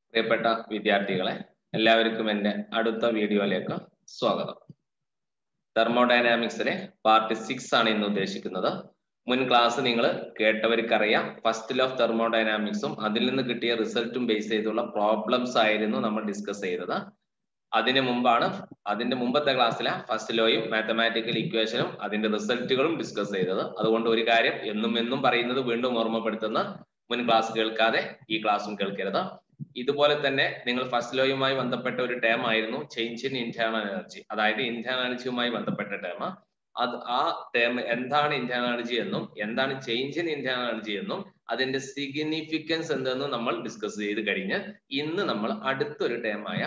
പ്രിയപ്പെട്ട വിദ്യാർത്ഥികളെ എല്ലാവർക്കും എൻ്റെ അടുത്ത വീഡിയോയിലേക്ക് സ്വാഗതം തെർമോഡൈനാമിക്സിലെ പാർട്ട് സിക്സ് ആണ് ഇന്ന് ഉദ്ദേശിക്കുന്നത് മുൻ ക്ലാസ് നിങ്ങൾ കേട്ടവർക്കറിയാം ഫസ്റ്റ് ലോ ഓഫ് തെർമോഡൈനാമിക്സും അതിൽ നിന്ന് കിട്ടിയ റിസൾട്ടും ബേസ് ചെയ്തുള്ള പ്രോബ്ലംസ് ആയിരുന്നു നമ്മൾ ഡിസ്കസ് ചെയ്തത് അതിന് മുമ്പാണ് അതിന്റെ മുമ്പത്തെ ക്ലാസ്സിലെ ഫസ്റ്റ് ലോയും മാത്തമാറ്റിക്കൽ ഇക്വേഷനും അതിന്റെ റിസൾട്ടുകളും ഡിസ്കസ് ചെയ്തത് അതുകൊണ്ട് ഒരു കാര്യം എന്നും എന്നും പറയുന്നത് വീണ്ടും ഓർമ്മപ്പെടുത്തുന്ന മുൻ ക്ലാസ് കേൾക്കാതെ ഈ ക്ലാസ്സും കേൾക്കരുത് ഇതുപോലെ തന്നെ നിങ്ങൾ ഫസ്റ്റ് ലോയുമായി ബന്ധപ്പെട്ട ഒരു ടേം ആയിരുന്നു ചേഞ്ച് ഇൻ ഇന്റേണൽ എനർജി അതായത് ഇന്റേണൽ എനർജിയുമായി ബന്ധപ്പെട്ട ടേം അത് ആ ടേം എന്താണ് ഇന്റേണൽ എനർജി എന്നും എന്താണ് ചേഞ്ച് ഇൻ ഇന്റേണൽ എനർജി എന്നും അതിന്റെ സിഗ്നിഫിക്കൻസ് എന്തെന്നും നമ്മൾ ഡിസ്കസ് ചെയ്ത് കഴിഞ്ഞ് ഇന്ന് നമ്മൾ അടുത്തൊരു ടേമായ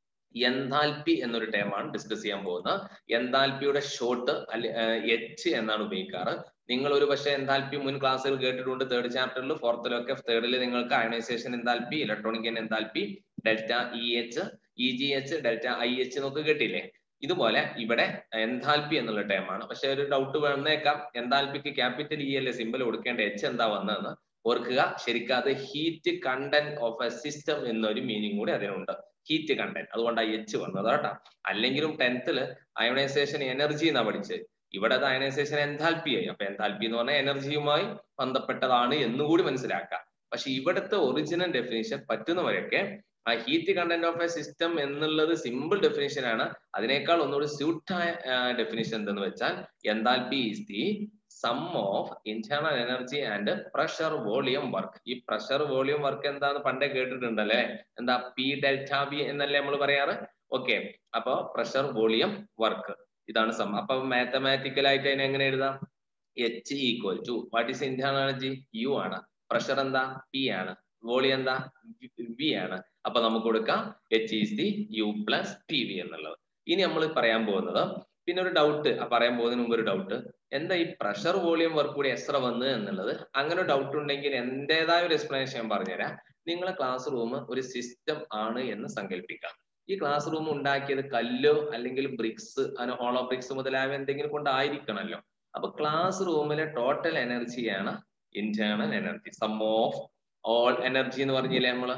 എൻതാൽപി എന്നൊരു ടേമാണ് ഡിസ്കസ് ചെയ്യാൻ പോകുന്നത് എൻതാൽപിയുടെ ഷോർട്ട് അല്ലെ എച്ച് എന്നാണ് ഉപയോഗിക്കാറ് നിങ്ങൾ ഒരു പക്ഷേ എൻതാൽപി മുൻ ക്ലാസ്സുകൾ കേട്ടിട്ടുണ്ട് തേർഡ് ചാപ്റ്ററിൽ ഫോർത്തിലൊക്കെ തേർഡിൽ നിങ്ങൾക്ക് ionisation enthalpy electronic enthalpy delta E H E G H delta I H എന്നൊക്കെ കേട്ടില്ലേ ഇതുപോലെ ഇവിടെ എൻതാൽപി എന്നുള്ള ടേമാണ് പക്ഷെ ഒരു ഡൗട്ട് വന്നേക്കാം എൻതാൽപിക്ക് ക്യാപിറ്റൽ ഇ അല്ലേ സിമ്പിൾ കൊടുക്കേണ്ട എച്ച് എന്താ വന്നതെന്ന് ഓർക്കുക ശരിക്കും അത് heat content of a system എന്നൊരു മീനിങ് കൂടി അതിനുണ്ട് ഹീറ്റ് കണ്ടന്റ് അതുകൊണ്ടാണ് എച്ച് വന്നത് കേട്ടോ അല്ലെങ്കിലും ടെൻത്തില് അയോണൈസേഷൻ എനർജി എന്നാ പഠിച്ചത് ഇവിടെ അത് അയനൈസേഷൻ എൻതാൽപി ആയി അപ്പൊ എൻതാൽപി എന്ന് പറഞ്ഞാൽ എനർജിയുമായി ബന്ധപ്പെട്ടതാണ് എന്നുകൂടി മനസ്സിലാക്കാം പക്ഷെ ഇവിടുത്തെ ഒറിജിനൽ ഡെഫിനേഷൻ പറ്റുന്നവരൊക്കെ ആ heat content of a system എന്നുള്ളത് സിമ്പിൾ ഡെഫിനേഷൻ ആണ് അതിനേക്കാൾ ഒന്നുകൂടി സ്യൂട്ടായ ഡെഫിനേഷൻ എന്തെന്ന് വെച്ചാൽ enthalpy is the sum of internal energy and pressure volume work ഈ പ്രഷർ വോളിയം വർക്ക് എന്താന്ന് പണ്ടേ കേട്ടിട്ടുണ്ടല്ലേ എന്താ പി ഡെൽറ്റ ബി എന്നല്ലേ നമ്മൾ പറയാറ് ഓക്കെ അപ്പൊ പ്രഷർ വോളിയം വർക്ക് ഇതാണ് സം അപ്പൊ മാത്തമാറ്റിക്കൽ ആയിട്ട് അതിനെ എങ്ങനെ എഴുതാം H equal to what is internal energy U ആണ് പ്രഷർ എന്താ പി ആണ് വോളിയം എന്താ വി ആണ് അപ്പൊ നമുക്ക് കൊടുക്കാം H is the U plus P V എന്നുള്ളത് ഇനി നമ്മൾ പറയാൻ പോകുന്നത് പിന്നെ ഒരു ഡൗട്ട് പറയാൻ പോകുന്നതിന് മുമ്പ് ഒരു ഡൗട്ട് എന്താ ഈ പ്രഷർ വോളിയം വർക്ക് കൂടി എത്ര വന്ന് എന്നുള്ളത് അങ്ങനെ ഡൗട്ട് ഉണ്ടെങ്കിൽ എന്റേതായ ഒരു എക്സ്പ്ലനേഷൻ ഞാൻ പറഞ്ഞുതരാം നിങ്ങളെ ക്ലാസ് റൂം ഒരു സിസ്റ്റം ആണ് എന്ന് സങ്കല്പിക്കാം ഈ ക്ലാസ് റൂം ഉണ്ടാക്കിയത് കല്ലോ അല്ലെങ്കിൽ ബ്രിക്സ് അങ്ങനെ ഹോളോ ബ്രിക്സ് മുതലായ എന്തെങ്കിലും കൊണ്ടായിരിക്കണമല്ലോ അപ്പൊ ക്ലാസ് റൂമിലെ ടോട്ടൽ എനർജിയാണ് internal energy sum of all energy എന്ന് പറഞ്ഞില്ലേ നമ്മള്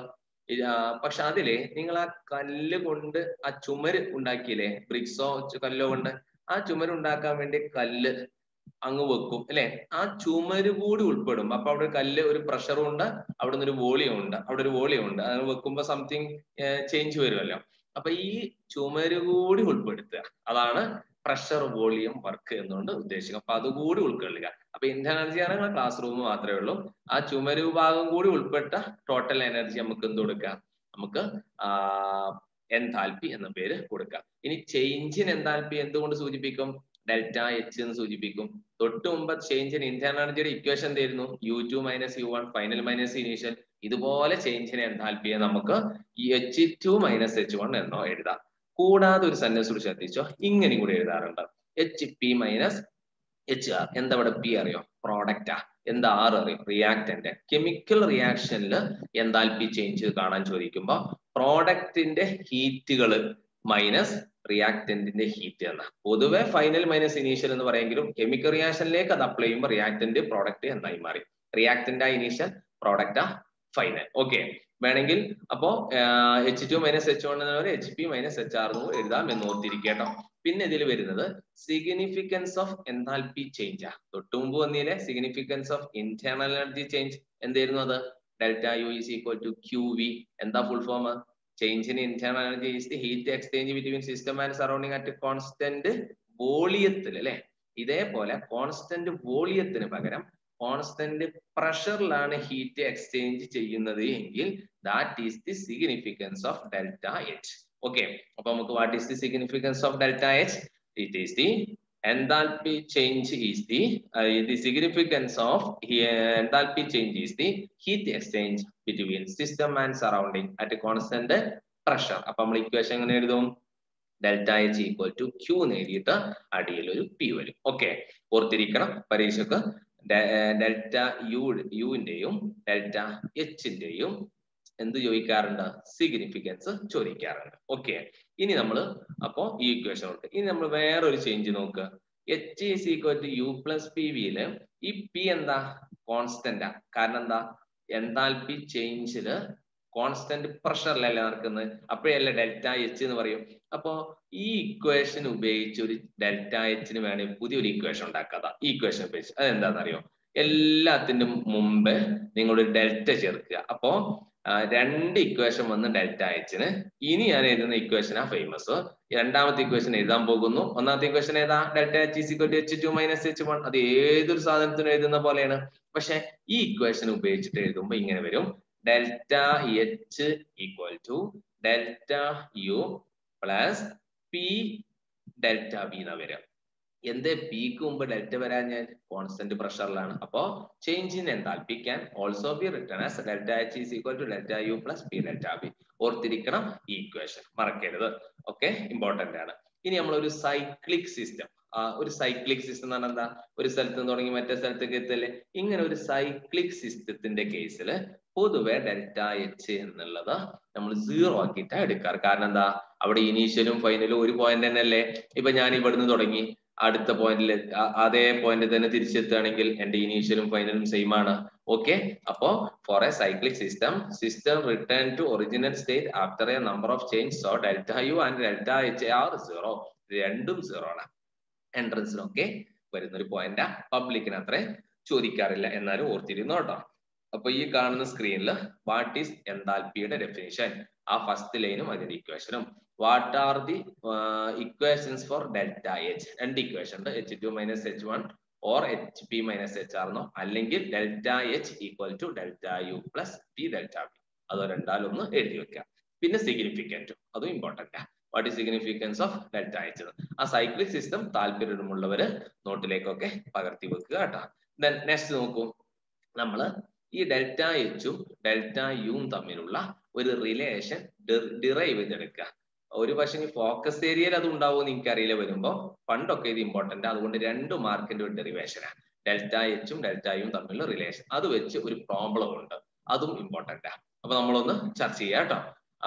പക്ഷെ അതില് നിങ്ങൾ ആ കല്ല് കൊണ്ട് ആ ചുമര് ഉണ്ടാക്കിയില്ലേ ബ്രിക്സോ കല്ലോ കൊണ്ട് ആ ചുമര് ഉണ്ടാക്കാൻ വേണ്ടി കല്ല് അങ്ങ് വെക്കും അല്ലെ ആ ചുമര് കൂടി ഉൾപ്പെടും അപ്പൊ അവിടെ കല്ല് ഒരു പ്രഷറും ഉണ്ട് അവിടെ നിന്ന് ഒരു വോളിയം ഉണ്ട് അവിടെ ഒരു വോളിയം ഉണ്ട് അത് വെക്കുമ്പോ സംതിങ് ചേഞ്ച് വരുമല്ലോ അപ്പൊ ഈ ചുമര് കൂടി ഉൾപ്പെടുത്തുക അതാണ് പ്രഷർ വോളിയം വർക്ക് എന്നുകൊണ്ട് ഉദ്ദേശിക്കുക അപ്പൊ അതുകൂടി ഉൾക്കൊള്ളുക അപ്പൊ ഇന്റർ എനർജി ആണെങ്കിൽ ക്ലാസ് റൂം മാത്രമേ ഉള്ളൂ ആ ചുമര് വിഭാഗം കൂടി ഉൾപ്പെട്ട ടോട്ടൽ എനർജി നമുക്ക് എന്ത് കൊടുക്കാം നമുക്ക് എൻതാൽപി എന്ന പേര് കൊടുക്കാം ഇനി ചേഞ്ചിൻ എൻതാൽപി എന്തുകൊണ്ട് സൂചിപ്പിക്കും ഡെൽറ്റ എച്ച് എന്ന് സൂചിപ്പിക്കും തൊട്ട് മുമ്പ് ചേഞ്ച് ഇൻ ഇന്റേണൽ എനർജിയുടെ ഇക്വേഷൻ എന്തായിരുന്നു U two minus U one final minus initial ഇതുപോലെ ചേഞ്ചിനെ എൻതാൽപ്പിയെ നമുക്ക് H two minus H one എന്നോ എഴുതാം കൂടാതെ ഒരു സെന്റൻസ് കൂടി ശ്രദ്ധിച്ചോ ഇങ്ങനെ കൂടി എഴുതാറുണ്ട് H P minus H R എന്താ ഇവിടെ പി അറിയോ പ്രോഡക്റ്റാ എന്താ ആർ അറിയോ റിയാക്ടന്റ് കെമിക്കൽ റിയാക്ഷനിൽ എന്താൽപി ചേഞ്ച് കാണാൻ ചോദിക്കുമ്പോ പ്രോഡക്റ്റിന്റെ ഹീറ്റുകൾ മൈനസ് റിയാക്ടന്റിന്റെ ഹീറ്റ് എന്ന പൊതുവെ ഫൈനൽ മൈനസ് ഇനീഷ്യൽ എന്ന് പറയുമെങ്കിലും കെമിക്കൽ റിയാക്ഷനിലേക്ക് അത് അപ്ലൈ ചെയ്യുമ്പോൾ റിയാക്ടന്റ് പ്രോഡക്റ്റ് എന്നായി മാറി റിയാക്ടന്റ് ആ ഇനീഷ്യൽ പ്രോഡക്റ്റ് ആ ഫൈനൽ ഓക്കെ വേണമെങ്കിൽ അപ്പോ H two minus H one എന്നവരെ H P minus H R എന്ന് എഴുതാം എന്ന് ഓർത്തിരിക്കട്ടോ പിന്നെ ഇതിൽ വരുന്നത് സിഗ്നിഫിക്കൻസ് ഓഫ് എൻതാൽപി ചേഞ്ച് ആ തൊട്ട് മുമ്പ് വന്നില്ലേ significance of internal energy change എന്തായിരുന്നു അത് delta U is equal to Q V എന്താ full form change in internal energy is the heat exchange between system and surrounding at constant വോളിയത്തിൽ അല്ലെ ഇതേപോലെ കോൺസ്റ്റന്റ് വോളിയത്തിന് പകരം കോൺസ്റ്റന്റ് പ്രഷറിലാണ് ഹീറ്റ് എക്സ്ചേഞ്ച് ചെയ്യുന്നത് എങ്കിൽ that is the significance of delta H okay അപ്പൊ നമുക്ക് what is the significance of delta H it is the enthalpy change is the uh, the significance of uh, enthalpy change is the heat exchange between system and surrounding at a constant pressure അപ്പൊ നമ്മൾ equation എങ്ങനെ എഴുതും delta H equal to Q നേടിയിട്ട് അടിയിൽ ഒരു P വരും okay ഓർത്തിരിക്കണം പരീക്ഷക്ക് ഡെൽറ്റ യു യുവിന്റെയും ഡെൽറ്റ എച്ചിന്റെയും എന്ത് ചോദിക്കാറുണ്ട് സിഗ്നിഫിക്കൻസ് ചോദിക്കാറുണ്ട് ഓക്കെ ഇനി നമ്മൾ അപ്പോ ഈ ഇക്വേഷൻ ഉണ്ട് ഇനി നമ്മൾ വേറൊരു ചേഞ്ച് നോക്കുക H is equal to U plus P വിയില് ഈ പി എന്താ കോൺസ്റ്റന്റാ കാരണം എന്താ എൻതാൽപി ചേഞ്ചില് കോൺസ്റ്റന്റ് പ്രഷറിലല്ലേ നടക്കുന്നത് അപ്പോഴല്ലേ ഡെൽറ്റ എച്ച് എന്ന് പറയും അപ്പോ ഈ ഇക്വേഷൻ ഉപയോഗിച്ച് ഒരു ഡെൽറ്റ എച്ചിന് വേണമെങ്കിൽ പുതിയൊരു ഇക്വേഷൻ ഉണ്ടാക്കാതെ ഈ ഇക്വേഷൻ ഉപയോഗിച്ച് അതെന്താണെന്നറിയോ എല്ലാത്തിന്റെ മുമ്പ് നിങ്ങൾ ഒരു ഡെൽറ്റ ചേർക്കുക അപ്പോ രണ്ട് ഇക്വേഷൻ വന്ന് ഡെൽറ്റ എച്ചിന് ഇനി ഞാൻ എഴുതുന്ന ഇക്വേഷനാ ഫേമസ് രണ്ടാമത്തെ ഇക്വേഷൻ എഴുതാൻ പോകുന്നു ഒന്നാമത്തെ ഇക്വേഷൻ ഏതാ delta H is equal to H two minus H one അത് ഏതൊരു സാധനത്തിനും എഴുതുന്ന പോലെയാണ് പക്ഷെ ഈ ഇക്വേഷൻ ഉപയോഗിച്ചിട്ട് എഴുതുമ്പോൾ ഇങ്ങനെ വരും delta H equal to delta U plus P delta V എന്നാ വരിക എന്തേ പിക്ക് മുമ്പ് ഡെൽറ്റ വരാൻ ഞാൻ കോൺസ്റ്റന്റ് പ്രഷറിലാണ് അപ്പോ change in enthalpy can also be written as delta H is equal to delta U plus P delta V ഓർത്തിരിക്കണം ഈ ഇക്വേഷൻ മറക്കരുത് ഓക്കെ ഇമ്പോർട്ടന്റ് ആണ് ഇനി നമ്മൾ ഒരു സൈക്ലിക് സിസ്റ്റം ഒരു സൈക്ലിക് സിസ്റ്റം എന്ന് പറഞ്ഞാൽ എന്താ ഒരു സ്ഥലത്ത് നിന്ന് തുടങ്ങി മറ്റേ സ്ഥലത്തേക്ക് എത്തല്ലേ ഇങ്ങനെ ഒരു സൈക്ലിക് സിസ്റ്റത്തിന്റെ കേസിൽ പൊതുവെ ഡെൽറ്റ എച്ച് എന്നുള്ളത് നമ്മൾ സീറോ ആക്കിയിട്ടാണ് എടുക്കാറ് കാരണം എന്താ അവിടെ ഇനീഷ്യലും ഫൈനലും ഒരു പോയിന്റ് തന്നെ അല്ലേ ഇപ്പൊ ഞാൻ ഇവിടുന്ന് തുടങ്ങി അടുത്ത പോയിന്റിൽ അതേ പോയിന്റ് തന്നെ തിരിച്ചെത്തുകയാണെങ്കിൽ എന്റെ ഇനീഷ്യലും ഫൈനലും സെയിം ആണ് ഓക്കെ അപ്പോ for a cyclic system system return to original state after a number of change so delta U and delta H are zero രണ്ടും സീറോ ആണ് എൻട്രൻസിനൊക്കെ വരുന്ന ഒരു പോയിന്റ് പബ്ലിക്കിന് അത്ര ചോദിക്കാറില്ല എന്നാലും ഓർത്തിരുന്നു കേട്ടോ അപ്പൊ ഈ കാണുന്ന സ്ക്രീനിൽ വാട്ട് ഈസ് എൻതാൽപിയുടെ ഡെഫിനിഷൻ ആ ഫസ്റ്റ് ലൈനും അതിന്റെ ഇക്വേഷനും what are the equations for delta H രണ്ട് ഇക്വേഷൻ ഉണ്ട് H two minus H one or H P minus H ആർന്നോ അല്ലെങ്കിൽ delta H equal to delta U plus P delta V അതോ രണ്ടാലൊന്ന് എഴുതി വെക്കുക പിന്നെ സിഗ്നിഫിക്കൻറ്റും അതും important what is significance of delta H ആ സൈക്ലിക് സിസ്റ്റം താല്പര്യമുള്ളവര് നോട്ടിലേക്കൊക്കെ പകർത്തി വെക്കുക കേട്ടോ ദെൻ നെക്സ്റ്റ് നോക്കൂ നമ്മള് ഈ ഡെൽറ്റ എച്ചും ഡെൽറ്റ യുവും തമ്മിലുള്ള ഒരു റിലേഷൻ ഡിറൈവ് ചെയ്തെടുക്കുക ഒരു പക്ഷേ ഫോക്കസ് ഏരിയയിൽ അത് ഉണ്ടാവുമെന്ന് എനിക്കറിയില്ല വരുമ്പോൾ പണ്ടൊക്കെ ഇത് ഇമ്പോർട്ടന്റ് അതുകൊണ്ട് രണ്ട് മാർക്കിന്റെ ഒരു ഡെറിവേഷനാണ് ഡെൽറ്റ എച്ചും ഡെൽറ്റ യും തമ്മിലുള്ള റിലേഷൻ അത് വെച്ച് ഒരു പ്രോബ്ലം ഉണ്ട് അതും ഇമ്പോർട്ടന്റ് അപ്പൊ നമ്മളൊന്ന് ചർച്ച ചെയ്യാം കേട്ടോ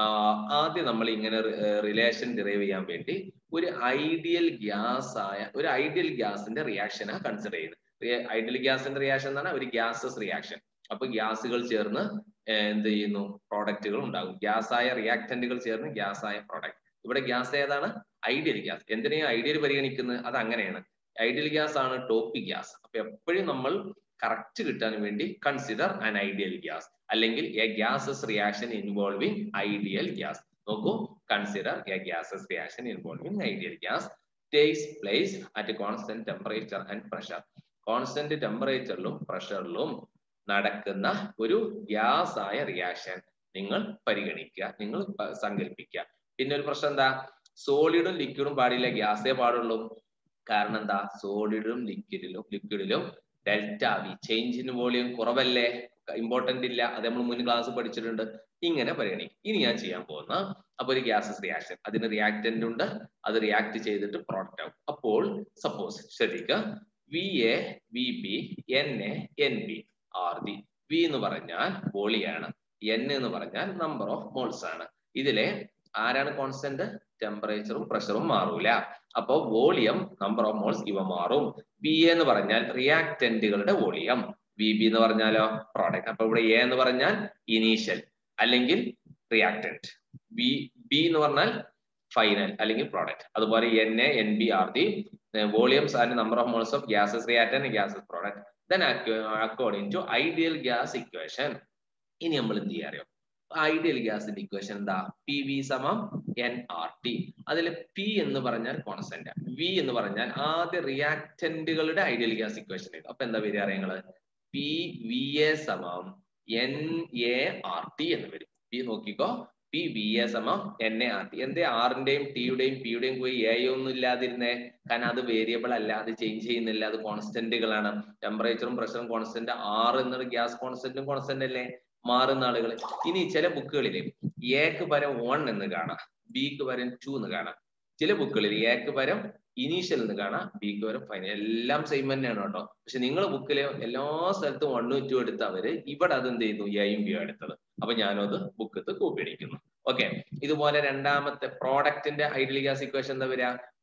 ആദ്യം നമ്മൾ ഇങ്ങനെ റിലേഷൻ ഡിറൈവ് ചെയ്യാൻ വേണ്ടി ഒരു ഐഡിയൽ ഗ്യാസ് ആയ ഒരു ഐഡിയൽ ഗ്യാസിന്റെ റിയാക്ഷനാണ് കൺസിഡർ ചെയ്യുന്നത് ഐഡിയൽ ഗ്യാസിന്റെ റിയാക്ഷൻ എന്നാണ് ഒരു ഗ്യാസസ് റിയാക്ഷൻ അപ്പൊ ഗ്യാസുകൾ ചേർന്ന് എന്ത് ചെയ്യുന്നു പ്രോഡക്റ്റുകൾ ഉണ്ടാകും ഗ്യാസ് ആയ റിയാക്ടന്റുകൾ ചേർന്ന് ഗ്യാസ് ആയ പ്രോഡക്റ്റ് ഇവിടെ ഗ്യാസ് ഏതാണ് ഐഡിയൽ ഗ്യാസ് എന്തിനെയും ഐഡിയൽ പരിഗണിക്കുന്നത് അത് അങ്ങനെയാണ് ഐഡിയൽ ഗ്യാസ് ആണ് ടോപ്പിക് ഗ്യാസ് അപ്പൊ എപ്പോഴും നമ്മൾ കറക്റ്റ് കിട്ടാൻ വേണ്ടി കൺസിഡർ ആൻ ഐഡിയൽ ഗ്യാസ് അല്ലെങ്കിൽ a gases reaction involving ideal gas നോക്കൂ consider a gases reaction involving ideal gas takes place at constant temperature and pressure constant ടെമ്പറേച്ചറിലും പ്രഷറിലും നടക്കുന്ന ഒരു ഗ്യാസ് ആയ റിയാക്ഷൻ നിങ്ങൾ പരിഗണിക്കുക നിങ്ങൾ സങ്കല്പിക്കുക പിന്നെ ഒരു പ്രശ്നം എന്താ സോളിഡും ലിക്വിഡും പാടില്ല ഗ്യാസേ പാടുള്ളൂ കാരണം എന്താ സോളിഡും ലിക്വിഡിലും ലിക്വിഡിലും delta V change in volume കുറവല്ലേ ഇമ്പോർട്ടന്റ് ഇല്ല അത് നമ്മൾ മുൻ ക്ലാസ് പഠിച്ചിട്ടുണ്ട് ഇങ്ങനെ പരിഗണിക്കും ഇനി ഞാൻ ചെയ്യാൻ പോകുന്ന അപ്പൊ ഒരു ഗ്യാസസ് റിയാക്ഷൻ അതിന് റിയാക്ടന്റ് ഉണ്ട് അത് റിയാക്ട് ചെയ്തിട്ട് പ്രോഡക്റ്റ് ആവും അപ്പോൾ സപ്പോസ് ശ്രദ്ധിക്കുക V A V B N A N B R the V എന്ന് പറഞ്ഞാൽ വോളിയാണ് എൻ എന്ന് പറഞ്ഞാൽ നമ്പർ ഓഫ് മോൾസ് ആണ് ഇതിലെ ആരാണ് കോൺസ്റ്റന്റ് ടെമ്പറേച്ചറും പ്രഷറും മാറൂല അപ്പോ വോളിയം നമ്പർ ഓഫ് മോൾസ് ഇവ മാറും ബി എന്ന് പറഞ്ഞാൽ റിയാക്ടന്റുകളുടെ വോളിയം വി ബി എന്ന് പറഞ്ഞാലോ പ്രോഡക്റ്റ് അപ്പൊ ഇവിടെ എ എന്ന് പറഞ്ഞാൽ ഇനീഷ്യൽ അല്ലെങ്കിൽ റിയാക്ടന്റ് ബി ബി എന്ന് പറഞ്ഞാൽ ഫൈനൽ അല്ലെങ്കിൽ പ്രോഡക്റ്റ് അതുപോലെ N A N B R the volumes and number of moles of gases reactant gases product then according to ideal gas equation ഇനി നമ്മൾ എന്ത് ചെയ്യാറിയോ ഐഡിയൽ ഗ്യാസിന്റെ ഇക്വേഷൻ എന്താ പി വി സമം എൻ ആർ ടി അതിൽ പി എന്ന് പറഞ്ഞാൽ കോൺസ്റ്റന്റ് വി എന്ന് പറഞ്ഞാൽ ആദ്യ റിയാക്ടന്റുകളുടെ ഐഡിയൽ ഗ്യാസ് ഇക്വേഷൻ ചെയ്തു അപ്പൊ എന്താ വരിക അറിയങ്ങള് പി വി എ സമം എൻ എ ആർ ടി എന്ന് വരും പി നോക്കിക്കോ പി വി എ സമം എൻ എ ആർ ടി എന്തേ ആറിന്റെയും ടിയുടെയും പിയുടെയും പോയി എ ഒന്നും ഇല്ലാതിരുന്നേ കാരണം അത് വേരിയബിൾ അല്ല അത് ചേഞ്ച് ചെയ്യുന്നില്ല അത് കോൺസ്റ്റന്റുകളാണ് ടെമ്പറേച്ചറും പ്രഷറും കോൺസ്റ്റന്റ് ആറ് എന്നുള്ള ഗ്യാസ് കോൺസ്റ്റന്റും കോൺസ്റ്റന്റ് അല്ലേ മാറുന്ന ആളുകൾ ഇനി ചില ബുക്കുകളിൽ എക്ക് പരം വൺ എന്ന് കാണാം ബിക്ക് പരം ടു എന്ന് കാണാം ചില ബുക്കുകളിൽ എക്ക് പരം ഇനീഷ്യൽ എന്ന് കാണാം ബിക്ക് പരം ഫൈനൽ എല്ലാം സെയിം തന്നെയാണ് കേട്ടോ പക്ഷെ നിങ്ങൾ ബുക്കിലെ എല്ലാ സ്ഥലത്തും വണ്ണും ടു എടുത്ത് അവര് ഇവിടെ അത് എന്ത് ചെയ്തു എയും ബിയും എടുത്തത് അപ്പൊ ഞാനും അത് ബുക്കത്ത് കോപ്പി അടിക്കുന്നു ഓക്കെ ഇതുപോലെ രണ്ടാമത്തെ പ്രോഡക്റ്റിന്റെ ഐഡിയൽ ഗ്യാസ് ഇക്വേഷൻ എന്താ വരിക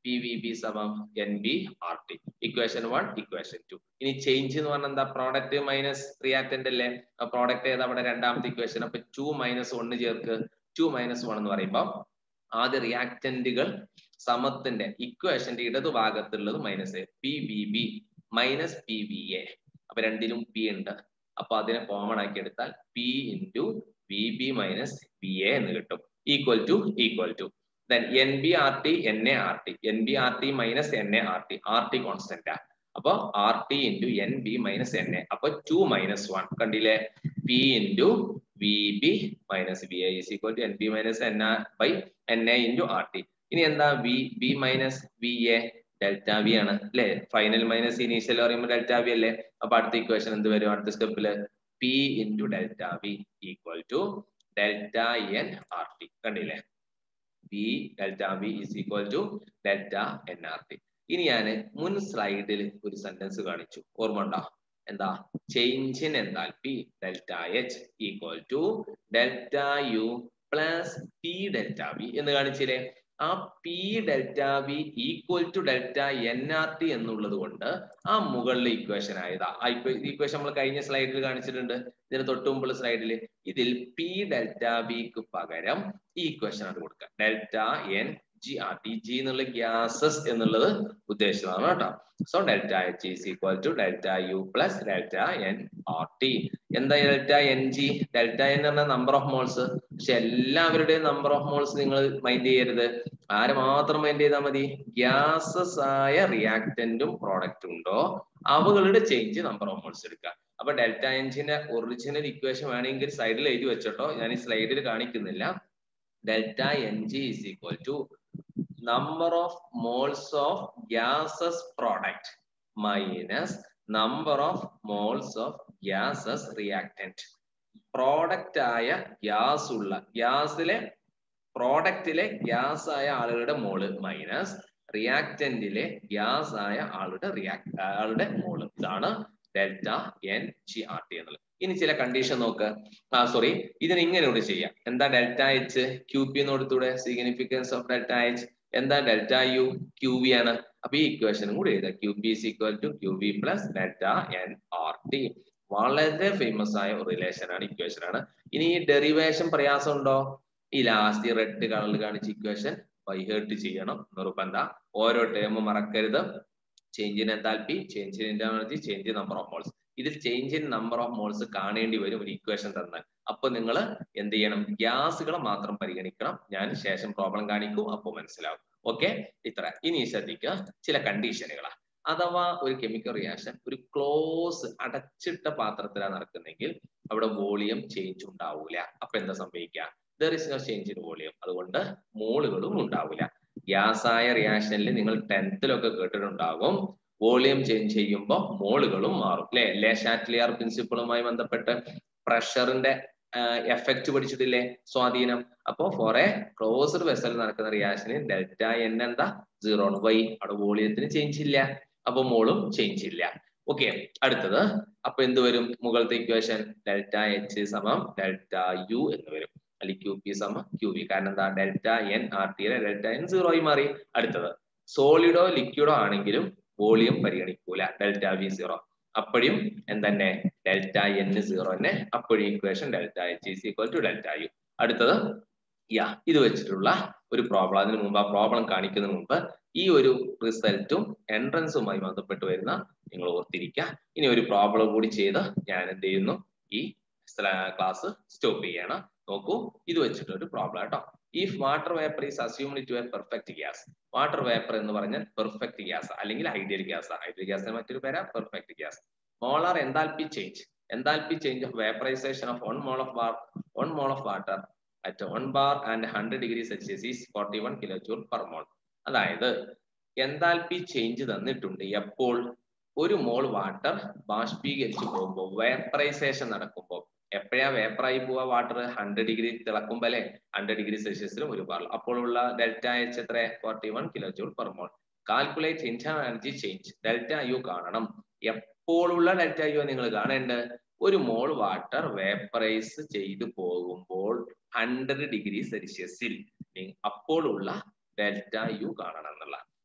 പി വി ബി സമം N B R T equation one equation two ഇനി ചേഞ്ച് എന്ന് പറഞ്ഞാൽ എന്താ പ്രോഡക്റ്റ് മൈനസ് റിയാക്ടന്റ് അല്ലേ പ്രോഡക്റ്റ് ഏതാ അവിടെ രണ്ടാമത്തെ ഇക്വേഷൻ അപ്പൊ ടു മൈനസ് ഒന്ന് ചേർക്ക് ടു മൈനസ് വൺ എന്ന് പറയുമ്പോൾ ആദ്യ റിയാക്ടന്റുകൾ സമത്തിന്റെ ഇക്വേഷന്റെ ഇടതുഭാഗത്തുള്ളത് minus P V B minus P V A അപ്പൊ രണ്ടിലും പി ഉണ്ട് അപ്പൊ അതിനെ കോമൺ ആക്കി എടുത്താൽ P into V B minus V A എന്ന് കിട്ടും equal to equal to then N B R T N A R T N B R T minus N A R T R T constant അപ്പൊ R T into N B minus N A അപ്പൊ two minus one കണ്ടില്ലേ P into V B minus V I is equal to N B minus N R by N A into R T ഇനി എന്താ V B minus V A delta V ആണ് അല്ലെ final minus initial പറയുമ്പോൾ delta V അല്ലേ അപ്പൊ അടുത്ത equation എന്ത് വരും അടുത്ത സ്റ്റെപ്പില് P into delta V equal to delta N R T കണ്ടില്ലേ P delta V is equal to delta N R T ഇനി ഞാൻ മുൻ സ്ലൈഡിൽ ഒരു സെന്റൻസ് കാണിച്ചു ഓർമ്മ ഉണ്ടോ എന്താ change in enthalpy delta H equal to delta U plus P delta V എന്ന് കാണിച്ചില്ലേ ആ P delta V equal to delta N R T എന്നുള്ളത് കൊണ്ട് ആ മുകളിലെ ഇക്വേഷൻ ആയതാ ആ ഇക്വേഷൻ നമ്മൾ കഴിഞ്ഞ സ്ലൈഡിൽ കാണിച്ചിട്ടുണ്ട് ഇതിന് തൊട്ട് മുമ്പുള്ള സ്ലൈഡിൽ ഇതിൽ പി ഡെൽറ്റ വിക്ക് പകരം ഈ ഇക്വേഷൻ ആണ് കൊടുക്കുക delta N G R T G എന്നുള്ള ഗ്യാസസ് എന്നുള്ളത് ഉദ്ദേശിച്ചതാണ് കേട്ടോ so delta H is equal to delta U plus delta N R T എന്താ delta N G delta N പറഞ്ഞ നമ്പർ ഓഫ് മോൾസ് പക്ഷെ എല്ലാവരുടെയും നമ്പർ ഓഫ് മോൾസ് നിങ്ങൾ mind ചെയ്യരുത് ആര് മാത്രം മൈൻഡ് ചെയ്താൽ മതി ഗ്യാസസ് ആയ റിയാക്ടന്റും പ്രോഡക്റ്റും ഉണ്ടോ അവകളുടെ ചേഞ്ച് നമ്പർ ഓഫ് മോൾസ് എടുക്കുക അപ്പൊ ഡെൽറ്റ എൻജിന്റെ ഒറിജിനൽ ഇക്വേഷൻ വേണമെങ്കിൽ സൈഡിൽ എഴുതി വെച്ചോട്ടോ ഞാൻ ഈ സ്ലൈഡിൽ കാണിക്കുന്നില്ല delta N G is equal to number of moles of gaseous product minus number of moles of gaseous reactant product ആയ ഗ്യാസ് ഉള്ള ഗ്യാസിലെ പ്രോഡക്റ്റിലെ ഗ്യാസ് ആയ ആളുകളുടെ മോള് മൈനസ് റിയാക്ടന്റിലെ ഗ്യാസ് ആയ ആളുടെ റിയാക്ട് ആളുടെ മോള് ഇതാണ് delta N G R T എന്നുള്ളത് ഇനി ചില കണ്ടീഷൻ നോക്ക് ആ സോറി ഇതിന് ഇങ്ങനെ കൂടി ചെയ്യാം എന്താ ഡെൽറ്റ എച്ച് ക്യൂ പി എന്ന് കൊടുത്തൂടെ സിഗ്നിഫിക്കൻസ് ഓഫ് ഡെൽറ്റ എച്ച് എന്താ ഡെൽറ്റ യു ക്യൂ വി ആണ് അപ്പൊ ഈ ഇക്വേഷനും കൂടി എഴുതാം Q P is equal to Q V plus delta N R T വളരെ ഫേമസ് ആയ ഒരു റിലേഷൻ ആണ് ഇക്വേഷൻ ആണ് ഇനി ഈ ഡെറിവേഷൻ പ്രയാസം ഉണ്ടോ ഈ ലാസ്റ്റ് റെഡ് കളറിൽ കാണിച്ച ഇക്വേഷൻ ബൈഹേർട്ട് ചെയ്യണം നിർബന്ധ ഓരോ ടേം മറക്കരുത് change in enthalpy change in energy change in number of moles ഇതിൽ change in number of moles കാണേണ്ടി വരും ഒരു ഇക്വേഷൻ തന്നാൽ അപ്പൊ നിങ്ങൾ എന്ത് ചെയ്യണം ഗ്യാസുകളെ മാത്രം പരിഗണിക്കണം ഞാൻ ശേഷം പ്രോബ്ലം കാണിക്കും അപ്പോൾ മനസ്സിലാവും ഓക്കെ ഇത്ര ഇനി ശ്രദ്ധിക്കുക ചില കണ്ടീഷനുകളാ അഥവാ ഒരു കെമിക്കൽ റിയാക്ഷൻ ഒരു ക്ലോസ് അടച്ചിട്ട പാത്രത്തിലാണ് നടക്കുന്നെങ്കിൽ അവിടെ വോളിയം ചേഞ്ച് ഉണ്ടാവൂല അപ്പൊ എന്താ സംഭവിക്കുക there is no change in volume അതുകൊണ്ട് മോളുകളും ഉണ്ടാവില്ല ഗ്യാസ് ആയ റിയാക്ഷനിൽ നിങ്ങൾ ടെൻത്തിലൊക്കെ കേട്ടിട്ടുണ്ടാകും വോളിയം ചേഞ്ച് ചെയ്യുമ്പോൾ മോളുകളും മാറും അല്ലെ ലെ ഷാറ്റ്ലിയർ പ്രിൻസിപ്പിളുമായി ബന്ധപ്പെട്ട് പ്രഷറിന്റെ എഫക്റ്റ് പഠിച്ചിട്ടില്ലേ സ്വാധീനം അപ്പോ ഫോർ എ ക്ലോസ്ഡ് വെസൽ നടക്കുന്ന റിയാക്ഷന് ഡെൽറ്റ എൻ എന്താ സീറോ വൈ അവിടെ വോളിയത്തിന് ചേഞ്ച് ഇല്ല അപ്പൊ മോളും ചേഞ്ച് ഇല്ല ഓക്കെ അടുത്തത് അപ്പൊ എന്ത് വരും മുകളിലത്തെ ഇക്വേഷൻ ഡെൽറ്റ എച്ച് സമം ഡെൽറ്റ യു എന്ന് വരും അല്ലെങ്കിൽ ക്യൂ പി സമം ക്യൂ വി കാരണം എന്താ ഡെൽറ്റ എൻ ആർ ടിയിലെ ഡെൽറ്റ എൻ സീറോ ആയി മാറി അടുത്തത് സോളിഡോ ലിക്വിഡോ ആണെങ്കിലും വോളിയം പരിഗണിക്കൂല ഡെൽറ്റ വി സീറോ അപ്പോഴും എന്തെന്നെ ഡെൽറ്റ എൻ സീറോ തന്നെ അപ്പോഴും equation delta H is equal to delta U അടുത്തത് യാ ഇത് വെച്ചിട്ടുള്ള ഒരു പ്രോബ്ലം അതിന് മുമ്പ് ആ പ്രോബ്ലം കാണിക്കുന്നതിന് മുമ്പ് ഈ ഒരു റിസൾട്ടും എൻട്രൻസുമായി ബന്ധപ്പെട്ട് വരുന്ന നിങ്ങൾ ഓർത്തിരിക്കുക ഇനി ഒരു പ്രോബ്ലം കൂടി ചെയ്ത് ഞാൻ എന്ത് ചെയ്യുന്നു ഈ ക്ലാസ് സ്റ്റോപ്പ് ചെയ്യണം നോക്കൂ ഇത് വെച്ചിട്ട് ഒരു പ്രോബ്ലം കേട്ടോ if water vapour is assumed to a perfect gas water vapour എന്ന് പറഞ്ഞാൽ പെർഫെക്റ്റ് ഗ്യാസ് അല്ലെങ്കിൽ ഐഡിയൽ ഗ്യാസ് ഐഡിയൽ ഗ്യാസിന് മറ്റൊരു പേരാ perfect gas molar enthalpy change enthalpy change of vaporisation of one mole of one mole of water at one bar and hundred degree Celsius is forty one kilo joule per mole അതായത് enthalpy change തന്നിട്ടുണ്ട് എപ്പോൾ ഒരു മോൾ water ബാഷ്പീകരിച്ചു പോകുമ്പോൾ vaporisation നടക്കുമ്പോൾ എപ്പോഴാ വേപ്പറായി പോവാ water hundred degree തിളക്കുമ്പോൾ അല്ലെ hundred degree സെൽഷ്യസിലും ഒരു ബാർ അപ്പോഴുള്ള ഡെൽറ്റ എച്ച് എത്ര forty one kilo joule per mole calculate internal energy change delta U കാണണം എപ്പോഴുള്ള ഡെൽറ്റ യു നിങ്ങൾ കാണേണ്ടത് ഒരു മോൾ വാട്ടർ വേപ്പറൈസ് ചെയ്തു പോകുമ്പോൾ ഹൺഡ്രഡ് ഡിഗ്രി സെൽഷ്യസിൽ അപ്പോഴുള്ള ഡെൽറ്റ യു കാണണം എന്നുള്ള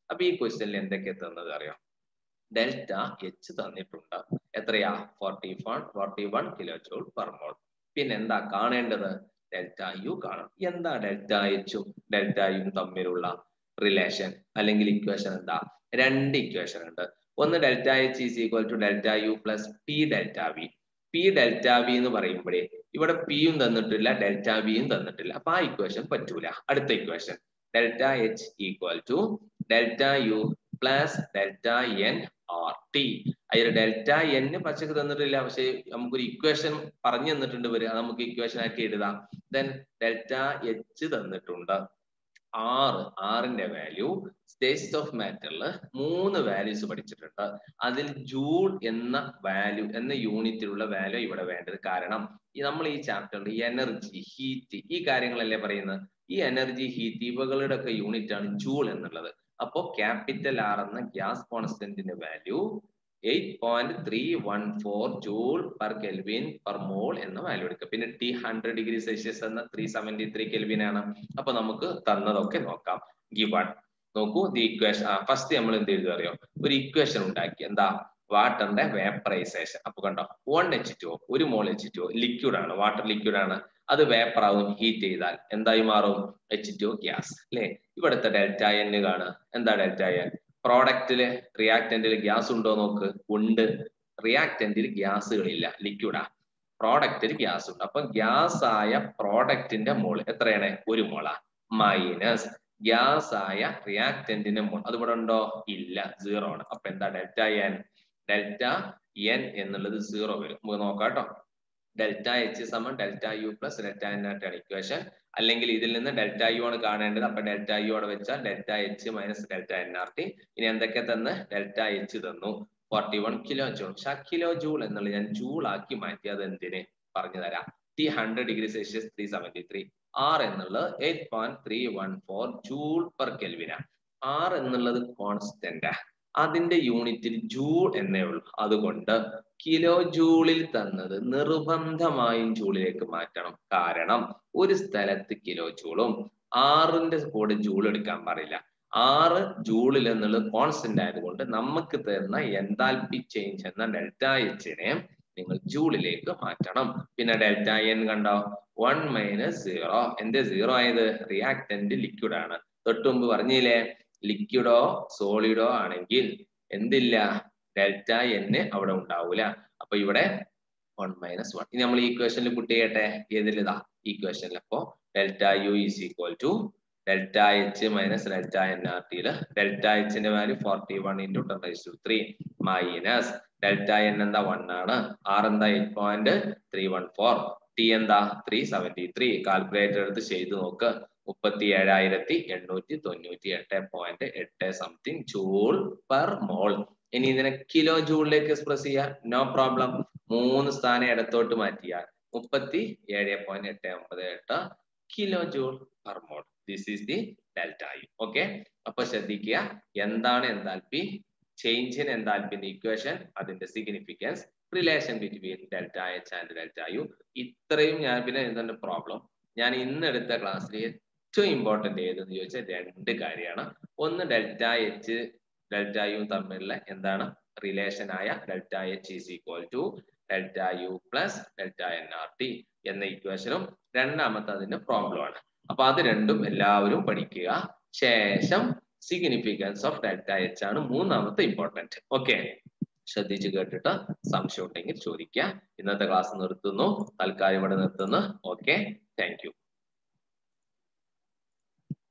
അപ്പൊ ഈ ക്വസ്റ്റ്യനിൽ എന്തൊക്കെ തന്നത് അറിയാം ഡെൽറ്റ എച്ച് തന്നിട്ടുണ്ട് എത്രയാ forty one forty one kilo joule per mole പിന്നെ എന്താ കാണേണ്ടത് ഡെൽറ്റ യു കാണണം എന്താ ഡെൽറ്റ എച്ചും ഡെൽറ്റ യും തമ്മിലുള്ള റിലേഷൻ അല്ലെങ്കിൽ ഇക്വേഷൻ എന്താ രണ്ട് ഇക്വേഷൻ ഉണ്ട് ഒന്ന് delta H is equal to delta U plus P delta V P delta V എന്ന് പറയുമ്പോഴേ ഇവിടെ പിയും തന്നിട്ടില്ല ഡെൽറ്റ വിയും തന്നിട്ടില്ല അപ്പൊ ആ ഇക്വേഷൻ പറ്റൂല അടുത്ത equation delta H equal to delta U plus delta N R T അതിൽ ഡെൽറ്റ എൻ പച്ചക്ക് തന്നിട്ടില്ല പക്ഷെ നമുക്കൊരു ഇക്വേഷൻ പറഞ്ഞു തന്നിട്ടുണ്ട് വരിക നമുക്ക് ഇക്വേഷൻ ആക്കി എഴുതാം ദെൻ ഡെൽറ്റ എച്ച് തന്നിട്ടുണ്ട് ആറ് ആറിന്റെ വാല്യൂ സ്റ്റേറ്റ് ഓഫ് മാറ്ററിൽ മൂന്ന് വാല്യൂസ് പഠിച്ചിട്ടുണ്ട് അതിൽ ജൂൾ എന്ന വാല്യൂ എന്ന യൂണിറ്റിലുള്ള വാല്യൂ ഇവിടെ വേണ്ടത് കാരണം ഈ നമ്മൾ ഈ ചാപ്റ്ററിൽ എനർജി ഹീറ്റ് ഈ കാര്യങ്ങളല്ലേ പറയുന്നത് ഈ എനർജി ഹീറ്റ് ഇവകളുടെ ഒക്കെ യൂണിറ്റ് ആണ് ജൂൾ എന്നുള്ളത് അപ്പോ ക്യാപിറ്റൽ ആർ എന്ന ഗ്യാസ് കോൺസ്റ്റന്റിന്റെ value eight point three one four joule per kelvin per mole എന്ന വാല്യൂ എടുക്കുക പിന്നെ ടി ഹൺഡ്രഡ് ഡിഗ്രി സെൽഷ്യസ് എന്ന ത്രീ സെവന്റി ത്രീ കെൽവിൻ ആണ് അപ്പൊ നമുക്ക് തന്നതൊക്കെ നോക്കാം ഗിവൺ നോക്കൂ ദി ഇക്വേഷൻ ഫസ്റ്റ് നമ്മൾ എന്ത് ചെയ്തു അറിയോ ഒരു ഇക്വേഷൻ ഉണ്ടാക്കി എന്താ വാട്ടറിന്റെ വേപ്പറൈസേഷൻ അപ്പൊ കണ്ടോ വൺ എച്ച് ടു ഒരു മോൾ എച്ച് ടു ലിക്വിഡ് ആണ് വാട്ടർ ലിക്വിഡ് ആണ് അത് വേപ്പർ ആവും ഹീറ്റ് ചെയ്താൽ എന്തായി മാറും എച്ച് ടു ഗ്യാസ് അല്ലെ ഇവിടുത്തെ ഡെൽറ്റ എൻ കാണുക എന്താ ഡെൽറ്റ എൻ പ്രോഡക്റ്റില് റിയാക്ടന്റിൽ ഗ്യാസ് ഉണ്ടോ നോക്ക് ഉണ്ട് റിയാക്ടന്റിൽ ഗ്യാസുകളില്ല ലിക്വിഡാ പ്രോഡക്റ്റിൽ ഗ്യാസ് ഉണ്ട് അപ്പൊ ഗ്യാസ് ആയ പ്രോഡക്റ്റിന്റെ മോൾ എത്രയാണ് ഒരു മോളാ മൈനസ് ഗ്യാസ് ആയ റിയാക്ടന്റിന്റെ മോൾ അത് ഇവിടെ ഉണ്ടോ ഇല്ല സീറോ ആണ് അപ്പൊ എന്താ ഡെൽറ്റ എൻ ഡെൽറ്റ എൻ എന്നുള്ളത് സീറോ വരും നമുക്ക് നോക്കാം കേട്ടോ ഡെൽറ്റ എച്ച് സമം delta U plus delta N ആയിട്ടാണ് ഇക്വേഷൻ അല്ലെങ്കിൽ ഇതിൽ നിന്ന് ഡെൽറ്റ യു ആണ് കാണേണ്ടത് അപ്പൊ ഡെൽറ്റ യു അവിടെ വെച്ചാൽ delta H minus delta N R T ഇനി എന്തൊക്കെ തന്ന് ഡെൽറ്റ എച്ച് തന്നു ഫോർട്ടി വൺ കിലോ ജൂൾ പക്ഷെ ആ കിലോ ജൂൾ എന്നുള്ളത് ഞാൻ ജൂൾ ആക്കി മാറ്റി അത് എന്തിന് പറഞ്ഞു തരാം T hundred degree Celsius three seventy three R എന്നുള്ളത് eight point three one four joule per kelvin R എന്നുള്ളത് കോൺസ്റ്റന്റ് അതിന്റെ യൂണിറ്റിൽ ജൂൾ എന്നേ ഉള്ളൂ അതുകൊണ്ട് കിലോ ജൂളിൽ തന്നത് നിർബന്ധമായും ജൂളിലേക്ക് മാറ്റണം കാരണം ഒരു സ്ഥലത്ത് കിലോ ജൂളും ആറിന്റെ കൂടെ ജൂൾ എടുക്കാൻ പാടില്ല ആറ് ജൂളിൽ എന്നുള്ളത് കോൺസ്റ്റന്റ് ആയതുകൊണ്ട് നമുക്ക് തരുന്ന എൻതാൽപി ചേഞ്ച് എന്ന ഡെൽറ്റ എച്ചിനെ നിങ്ങൾ ജൂളിലേക്ക് മാറ്റണം പിന്നെ ഡെൽറ്റ എൻ കണ്ടോ വൺ മൈനസ് സീറോ എന്റെ സീറോ ആയത് റിയാക്ടന്റ് ലിക്വിഡ് ആണ് തൊട്ടുമുമ്പ് പറഞ്ഞില്ലേ ലിക്വിഡോ സോളിഡോ ആണെങ്കിൽ എന്തില്ല ഡെൽറ്റ എന്ന് അവിടെ ഉണ്ടാവൂല അപ്പൊ ഇവിടെ വൺ മൈനസ് വൺ ഇനി നമ്മൾ ഈ ഇക്വേഷനിൽ പുട്ട് ചെയ്യട്ടെ ഏതിലിതാ ഇക്വേഷനിൽ അപ്പോ delta U is equal to delta H minus delta N R ടിയില് ഡെൽറ്റ എച്ചിന്റെ value forty one into ten raise to three minus delta N എന്താ വൺ ആണ് ആർ എന്താ eight point three one four T എന്താ three seventy three calculator എടുത്ത് ചെയ്ത് നോക്ക് മുപ്പത്തി ഏഴായിരത്തി എണ്ണൂറ്റി തൊണ്ണൂറ്റി എട്ട് പോയിന്റ് എട്ട് സംതിങ് ജൂൾ പെർ മോൾ ഇനി ഇതിനെ കിലോ ജൂളിലേക്ക് എക്സ്പ്രസ് ചെയ്യാം നോ പ്രോബ്ലം മൂന്ന് സ്ഥാനം ഇടത്തോട്ട് മാറ്റിയാൽ മുപ്പത്തി ഏഴ് പോയിന്റ് എട്ട് ഒമ്പത് എട്ട് kilo joule per mole this is the delta U okay അപ്പൊ ശ്രദ്ധിക്കുക എന്താണ് എന്താൽപി ചേഞ്ച് ഇൻ എന്താൽപിന്റെ ഇക്വേഷൻ അതിന്റെ significance relation between delta H and delta U ഇത്രയും ഞാൻ പിന്നെ എന്താണ് പ്രോബ്ലം ഞാൻ ഇന്ന് എടുത്ത ക്ലാസ്സിൽ ഏറ്റവും ഇമ്പോർട്ടന്റ് ഏതെന്ന് ചോദിച്ചാൽ രണ്ട് കാര്യമാണ് ഒന്ന് ഡെൽറ്റ എച്ച് ഡെൽറ്റ യു തമ്മിലുള്ള എന്താണ് റിലേഷൻ ആയ delta H is equal to delta U plus delta N R T എന്ന ഇക്വേഷനും രണ്ടാമത്തെ അതിന്റെ പ്രോബ്ലം ആണ് അപ്പൊ അത് രണ്ടും എല്ലാവരും പഠിക്കുക ശേഷം സിഗ്നിഫിക്കൻസ് ഓഫ് ഡെൽറ്റ എച്ച് ആണ് മൂന്നാമത്തെ ഇമ്പോർട്ടന്റ് ഓക്കെ ശ്രദ്ധിച്ചു കേട്ടിട്ട് സംശയം ഉണ്ടെങ്കിൽ ചോദിക്കുക ഇന്നത്തെ ക്ലാസ് നിർത്തുന്നു തൽക്കാലം ഇവിടെ നിർത്തുന്നു ഓക്കെ താങ്ക് യു